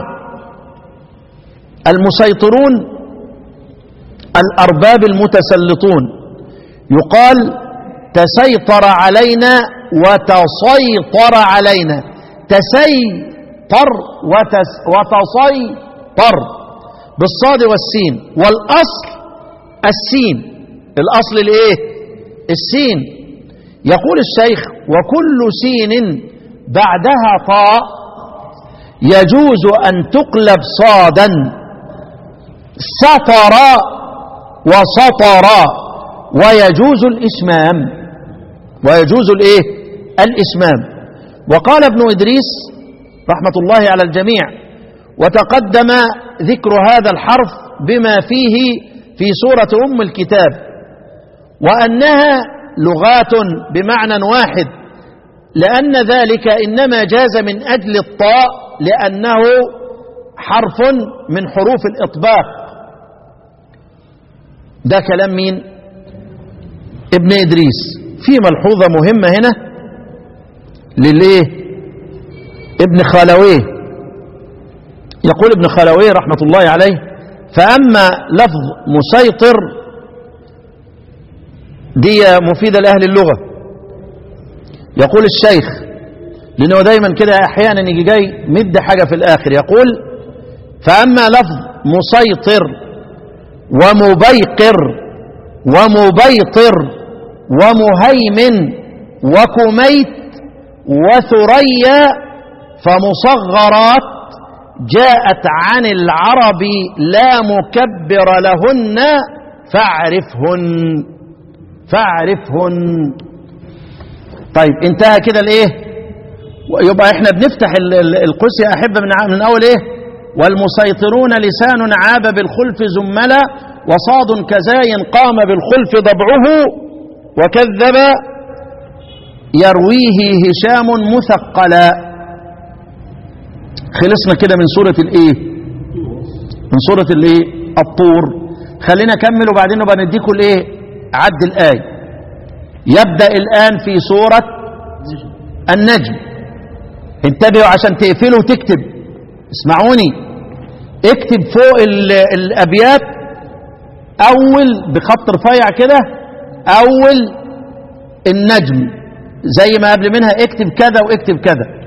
المسيطرون الارباب المتسلطون يقال تسيطر علينا وتسيطر علينا تسيطر وتس وتسيطر بالصاد والسين والاصل السين الاصل الايه السين يقول الشيخ وكل سين بعدها طاء يجوز ان تقلب صادا سطر وسطر ويجوز الاسمام ويجوز الايه الاسمام وقال ابن ادريس رحمه الله على الجميع وتقدم ذكر هذا الحرف بما فيه في سوره ام الكتاب وانها لغات بمعنى واحد لان ذلك انما جاز من اجل الطاء لانه حرف من حروف الاطباق ده كلام مين ابن ادريس في ملحوظه مهمه هنا للايه ابن خالويه يقول ابن خالويه رحمه الله عليه فاما لفظ مسيطر دي مفيده لاهل اللغه يقول الشيخ لانه دايما كده احيانا يجي جاي مد حاجه في الاخر يقول فاما لفظ مسيطر ومبيقر ومبيطر ومهيمن وكميت وثريا فمصغرات جاءت عن العرب لا مكبر لهن فاعرفهن فاعرفهن طيب انتهى كده الايه يبقى احنا بنفتح ال- ال- القوس يا احبه من ع- من اول ايه والمسيطرون لسان عاب بالخلف زملا وصاد كزاي قام بالخلف ضبعه وكذب يرويه هشام مثقلا خلصنا كده من سورة الايه من سورة الايه الطور خلينا نكمل وبعدين نبقى نديكم الايه عد الآية يبدأ الآن في سورة النجم انتبهوا عشان تقفلوا وتكتب اسمعوني اكتب فوق ال- الأبيات أول بخط رفيع كده أول النجم زي ما قبل منها اكتب كذا واكتب كذا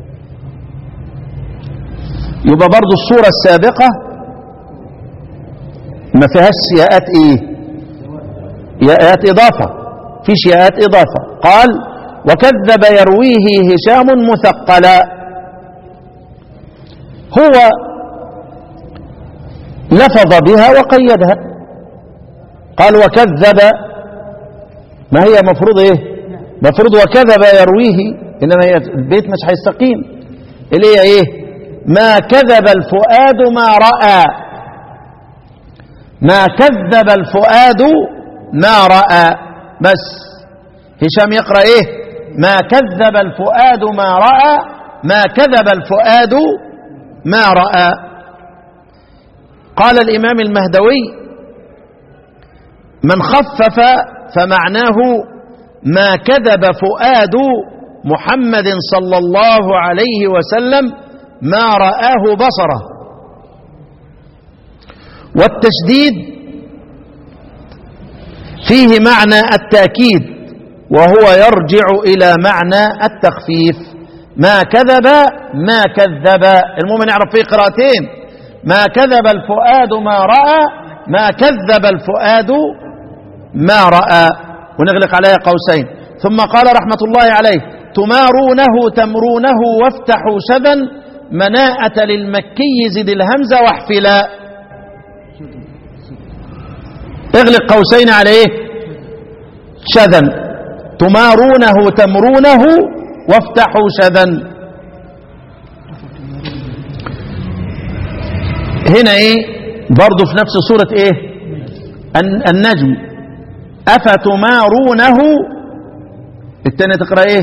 يبقى برضو الصورة السابقة ما فيهاش ياءات ايه ياءات اضافة فيش ياءات اضافة قال وكذب يرويه هشام مثقلا هو لفظ بها وقيدها قال وكذب ما هي مفروض ايه مفروض وكذب يرويه انما هي البيت مش هيستقيم اللي هي ايه ما كذب الفؤاد ما راى ما كذب الفؤاد ما راى بس هشام يقرا ايه ما كذب الفؤاد ما راى ما كذب الفؤاد ما راى قال الامام المهدوي من خفف فمعناه ما كذب فؤاد محمد صلى الله عليه وسلم ما رآه بصره والتشديد فيه معنى التأكيد وهو يرجع إلى معنى التخفيف ما كذب ما كذب المهم نعرف فيه قراءتين ما كذب الفؤاد ما رأى ما كذب الفؤاد ما رأى ونغلق عليها قوسين ثم قال رحمة الله عليه تمارونه تمرونه وافتحوا شذا مناءة للمكي زد الهمزة واحفلا اغلق قوسين على ايه شذا تمارونه تمرونه وافتحوا شذا هنا ايه برضه في نفس سورة ايه الن- النجم أفتمارونه التانية تقرأ ايه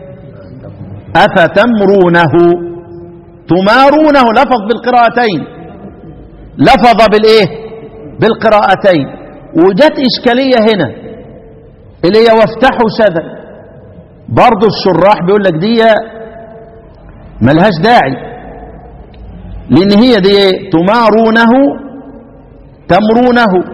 أفتمرونه تمارونه لفظ بالقراءتين لفظ بالايه بالقراءتين وجت إشكالية هنا اللي هي وافتحوا سذا برضه الشراح بيقول لك دي ملهاش داعي لأن هي دي إيه؟ تمارونه تمرونه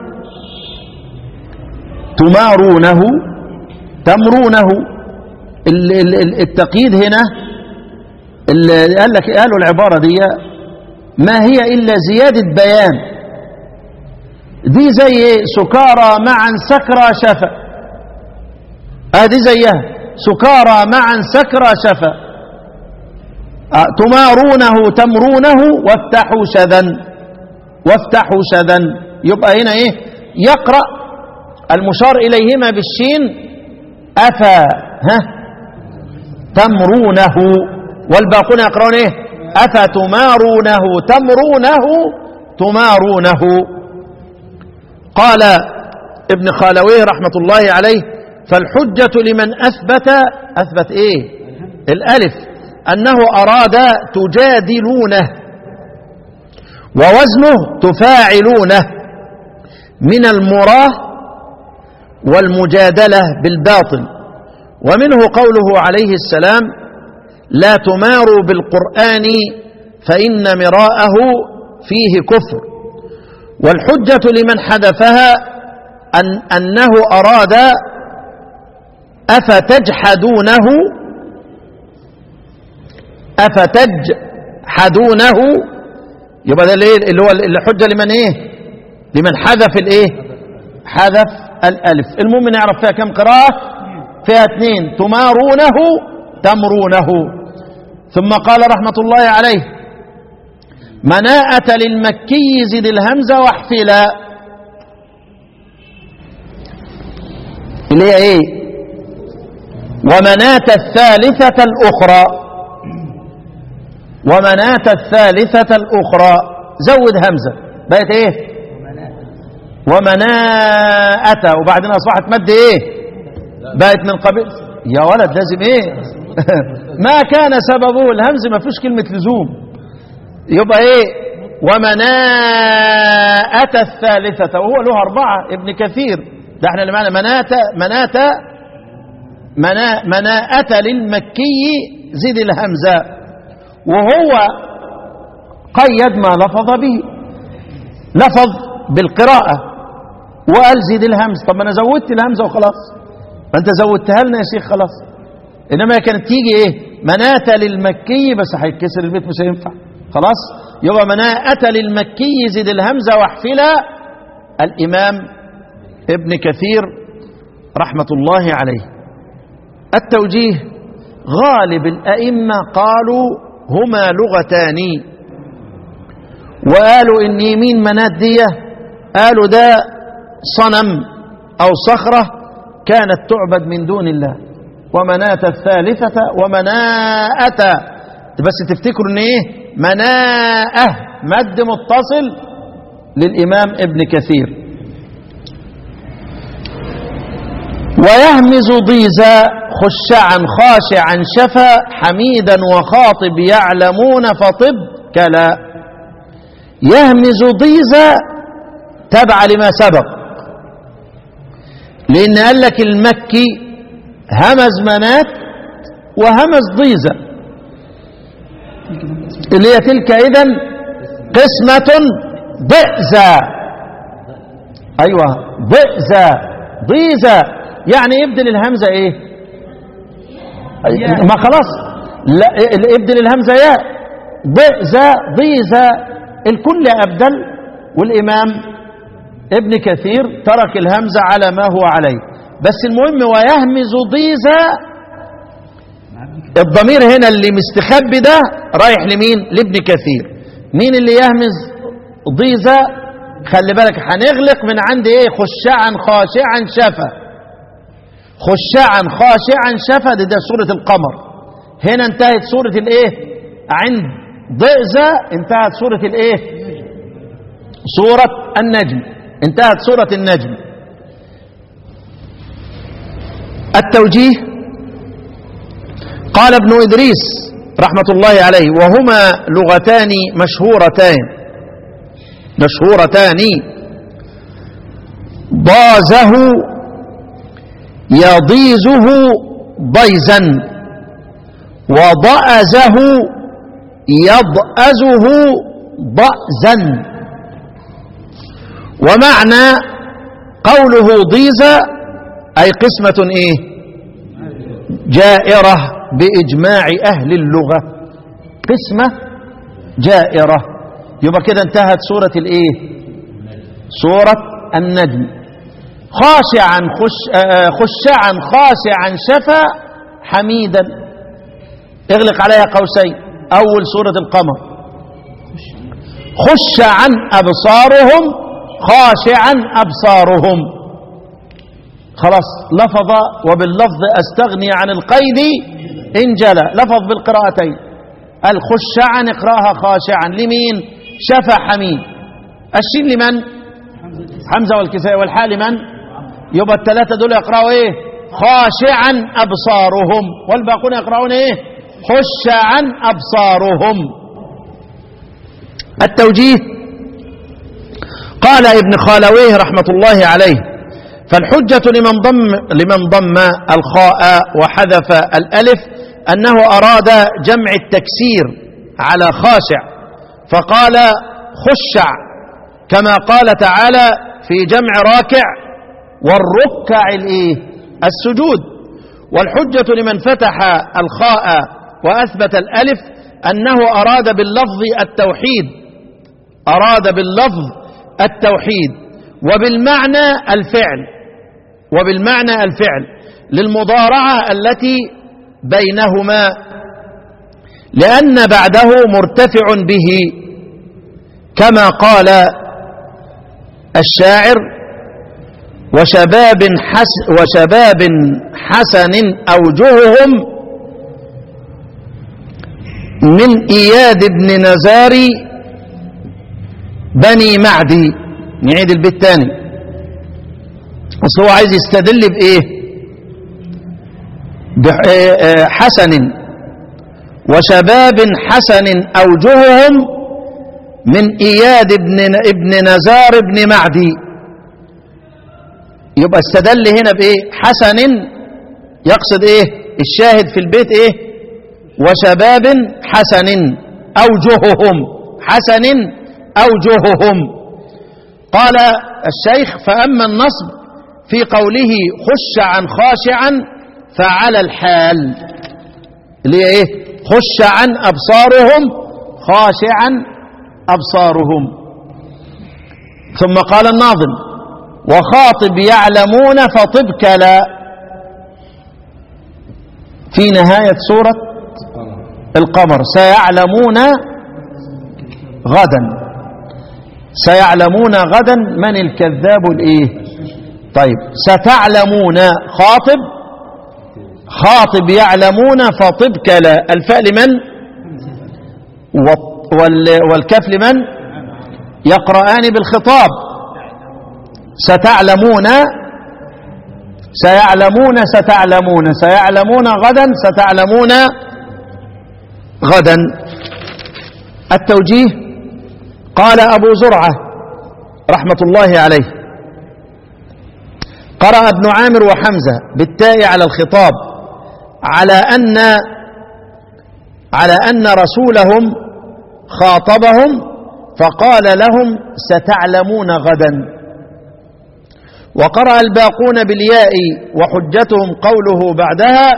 تمارونه تمرونه ال- ال- ال- التقييد هنا اللي قال لك قالوا العبارة دي ما هي إلا زيادة بيان دي زي إيه؟ سكارى معا سكرى شفا ادي زيها سكارى معا سكرى شفا آه، تمارونه تمرونه وافتحوا شذا وافتحوا شذا يبقى هنا ايه يقرأ المشار إليهما بالشين أفا ها تمرونه والباقون يقرؤون ايه أفتمارونه تمرونه تمارونه قال ابن خالويه رحمة الله عليه فالحجة لمن أثبت أثبت إيه الألف أنه أراد تجادلونه ووزنه تفاعلونه من المراه والمجادلة بالباطل ومنه قوله عليه السلام لا تماروا بالقرآن فإن مراءه فيه كفر والحجة لمن حذفها أن أنه أراد أفتجحدونه أفتجحدونه يبقى ده الايه اللي هو الحجة لمن ايه لمن حذف الايه حذف الالف المهم نعرف فيها كم قراءة فيها اثنين تمارونه تمرونه ثم قال رحمة الله عليه مناءة للمكي زد الهمزة واحفلا اللي هي ايه ومناة الثالثة الأخرى ومناة الثالثة الأخرى زود همزة بقت ايه ومناءة وبعدين أصبحت مد ايه بقت من قبيل يا ولد لازم ايه ما كان سببه الهمز ما فيش كلمة لزوم يبقى ايه ومناءة الثالثة وهو له أربعة ابن كثير ده احنا اللي معنا مناة مناة منا مناءة للمكي زد الهمزة وهو قيد ما لفظ به لفظ بالقراءة وقال زيد الهمز طب ما انا زودت الهمزة وخلاص ما انت زودتها لنا يا شيخ خلاص انما هي كانت تيجي ايه مناة للمكي بس هيتكسر البيت مش هينفع خلاص يبقى مناءة للمكي زد الهمزة واحفلها الامام ابن كثير رحمة الله عليه التوجيه غالب الأئمة قالوا هما لغتان وقالوا إن يمين منات دي قالوا ده صنم أو صخرة كانت تعبد من دون الله ومناة الثالثة ومناءة بس تفتكروا ان ايه مناءة مد متصل للإمام ابن كثير ويهمز ضيزا خشعا خاشعا شفا حميدا وخاطب يعلمون فطب كلا يهمز ضيزا تبع لما سبق لأن قال لك المكي همز منات وهمز ضيزا اللي هي تلك إذن قسمة ضئزا أيوة ضئزا ضيزا يعني ابدل الهمزة ايه ما خلاص لا ابدل الهمزة ياء ضئزا ضيزا الكل أبدل والإمام ابن كثير ترك الهمزة على ما هو عليه بس المهم ويهمز ضيزا الضمير هنا اللي مستخبي ده رايح لمين لابن كثير مين اللي يهمز ضيزا خلي بالك هنغلق من عند ايه خشعا خاشعا شفا خشعا خاشعا شفا ده, ده سورة القمر هنا انتهت سورة الايه عند ضئزة انتهت سورة الايه سورة النجم انتهت سورة النجم التوجيه قال ابن إدريس رحمة الله عليه وهما لغتان مشهورتان مشهورتان ضازه يضيزه ضيزا وضأزه يضأزه ضأزا ومعنى قوله ضيزة أي قسمة إيه جائرة بإجماع أهل اللغة قسمة جائرة يبقى كده انتهت سورة الإيه سورة النجم خاشعا خش آه، خشعا خاشعا شفا حميدا اغلق عليها قوسين أول سورة القمر خش عن أبصارهم خاشعا أبصارهم خلاص لفظ وباللفظ أستغني عن القيد إن جلى لفظ بالقراءتين الخشعا اقرأها خاشعا لمين شفى حميد الشين لمن حمزة والكساء والحاء لمن يبقى الثلاثة دول يقرأوا ايه خاشعا أبصارهم والباقون يقرأون ايه خشعا أبصارهم التوجيه قال ابن خالويه رحمة الله عليه فالحجة لمن ضم لمن ضم الخاء وحذف الألف أنه أراد جمع التكسير على خاشع فقال خشع كما قال تعالى في جمع راكع والركع الايه السجود والحجة لمن فتح الخاء وأثبت الألف أنه أراد باللفظ التوحيد أراد باللفظ التوحيد وبالمعنى الفعل وبالمعنى الفعل للمضارعة التي بينهما لأن بعده مرتفع به كما قال الشاعر وشباب حس وشباب حسن أوجههم من إياد بن نزار بني معدي نعيد البيت تاني بس هو عايز يستدل بإيه بحسن وشباب حسن أوجههم من إياد ابن, ابن نزار بن معدي يبقى استدل هنا بإيه حسن يقصد إيه الشاهد في البيت إيه وشباب حسن أوجههم حسن أوجههم قال الشيخ فأما النصب في قوله خشعا خاشعا فعلى الحال اللي هي ايه خشعا أبصارهم خاشعا أبصارهم ثم قال الناظم وخاطب يعلمون فطب كلا في نهاية سورة القمر سيعلمون غدا سيعلمون غدا من الكذاب الايه طيب ستعلمون خاطب خاطب يعلمون فطب كلا الفاء لمن وال- والكاف لمن يقرآن بالخطاب ستعلمون سيعلمون ستعلمون سيعلمون غدا ستعلمون غدا التوجيه قال أبو زرعة رحمة الله عليه قرأ ابن عامر وحمزة بالتاء على الخطاب على أن على أن رسولهم خاطبهم فقال لهم ستعلمون غدا وقرأ الباقون بالياء وحجتهم قوله بعدها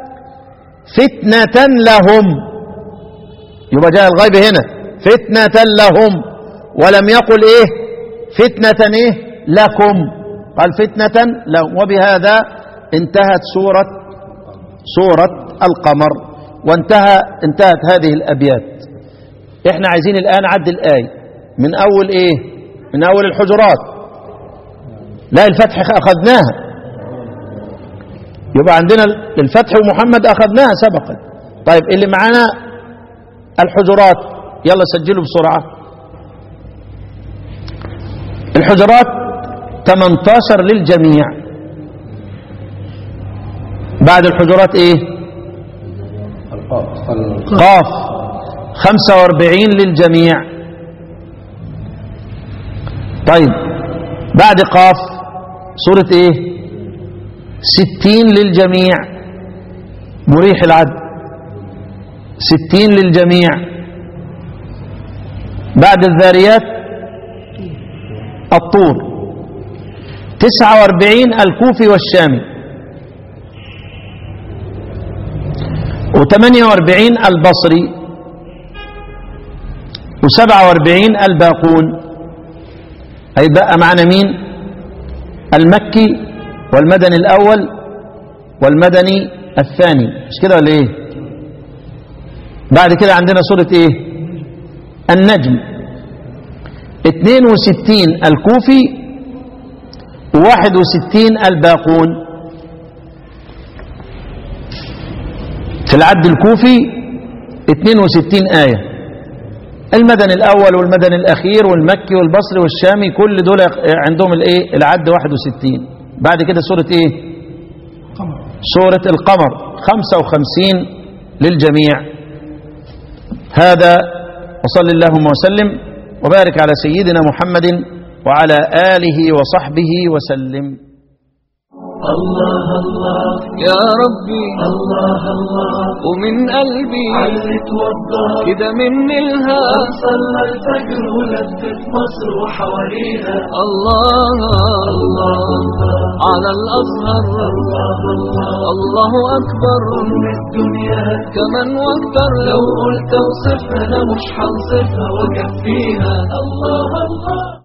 فتنة لهم يبقى جاء الغيب هنا فتنة لهم ولم يقل ايه فتنة ايه لكم قال فتنة لهم وبهذا انتهت سورة سورة القمر وانتهى انتهت هذه الأبيات احنا عايزين الآن عد الآية من أول ايه من أول الحجرات لا الفتح أخذناها يبقى عندنا الفتح ومحمد أخذناها سبقا طيب اللي معانا الحجرات يلا سجلوا بسرعة الحجرات 18 للجميع بعد الحجرات ايه قاف 45 للجميع طيب بعد قاف سورة ايه 60 للجميع مريح العد 60 للجميع بعد الذاريات الطور 49 الكوفي والشامي و48 البصري و47 الباقون هيبقى معنا مين المكي والمدني الأول والمدني الثاني مش كده ولا ايه بعد كده عندنا سورة ايه النجم 62 الكوفي و61 الباقون في العد الكوفي 62 آية المدني الأول والمدني الأخير والمكي والبصري والشامي كل دول عندهم الايه العد 61 بعد كده سورة ايه قمر سورة القمر 55 للجميع هذا وصل اللهم وسلم وبارك على سيدنا محمد وعلى آله وصحبه وسلم الله الله يا ربي الله الله ومن قلبي علت وضح كده من الهام صلى الفجر ولفت مصر وحواليها الله الله على الأزهر الله الله الله أكبر أم الدنيا كمان واكتر لو قلت اوصفها أنا مش هنصفها وكفيها الله الله